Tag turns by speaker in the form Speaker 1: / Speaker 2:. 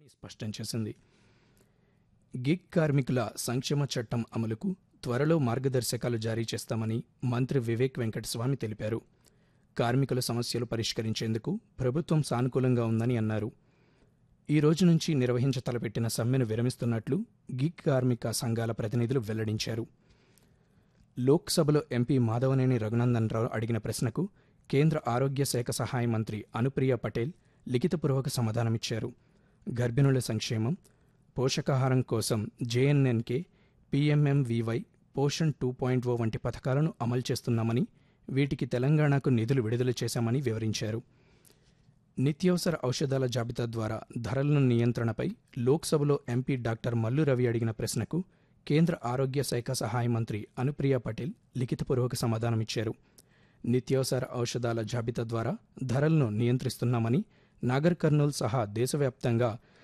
Speaker 1: స్పష్టం చేసింది గిగ్ కార్మికుల సంక్షేమ చట్టం అమలుకు త్వరలో మార్గదర్శకాలు జారీ చేస్తామని మంత్రి వివేక్ వెంకటస్వామి తెలిపారు కార్మికుల సమస్యలు పరిష్కరించేందుకు ప్రభుత్వం సానుకూలంగా ఉందని అన్నారు ఈ రోజు నుంచి నిర్వహించ తలపెట్టిన సమ్మెను విరమిస్తున్నట్లు గిగ్ కార్మిక సంఘాల ప్రతినిధులు వెల్లడించారు లోక్సభలో ఎంపీ మాధవనేని రఘునందన్ రావు అడిగిన ప్రశ్నకు కేంద్ర ఆరోగ్య శాఖ సహాయ మంత్రి అనుప్రియ పటేల్ లిఖితపూర్వక సమాధానమిచ్చారు గర్భిణుల సంక్షేమం పోషకాహారం కోసం JNNK PMMVY Poshan two point O వంటి పథకాలను అమలు చేస్తున్నామని వీటికి తెలంగాణకు నిధులు విడుదల చేశామని వివరించారు నిత్యావసర ఔషధాల జాబితా ద్వారా ధరలను నియంత్రణపై లోక్సభలో ఎంపీ డాక్టర్ మల్లు రవి అడిగిన ప్రశ్నకు కేంద్ర ఆరోగ్య శాఖ సహాయ మంత్రి అనుప్రియ పటేల్ లిఖితపూర్వక సమాధానమిచ్చారు నిత్యావసర ఔషధాల జాబితా ద్వారా ధరలను నియంత్రిస్తున్నామని నాగర్ కర్నూల్ సహా దేశవ్యాప్తంగా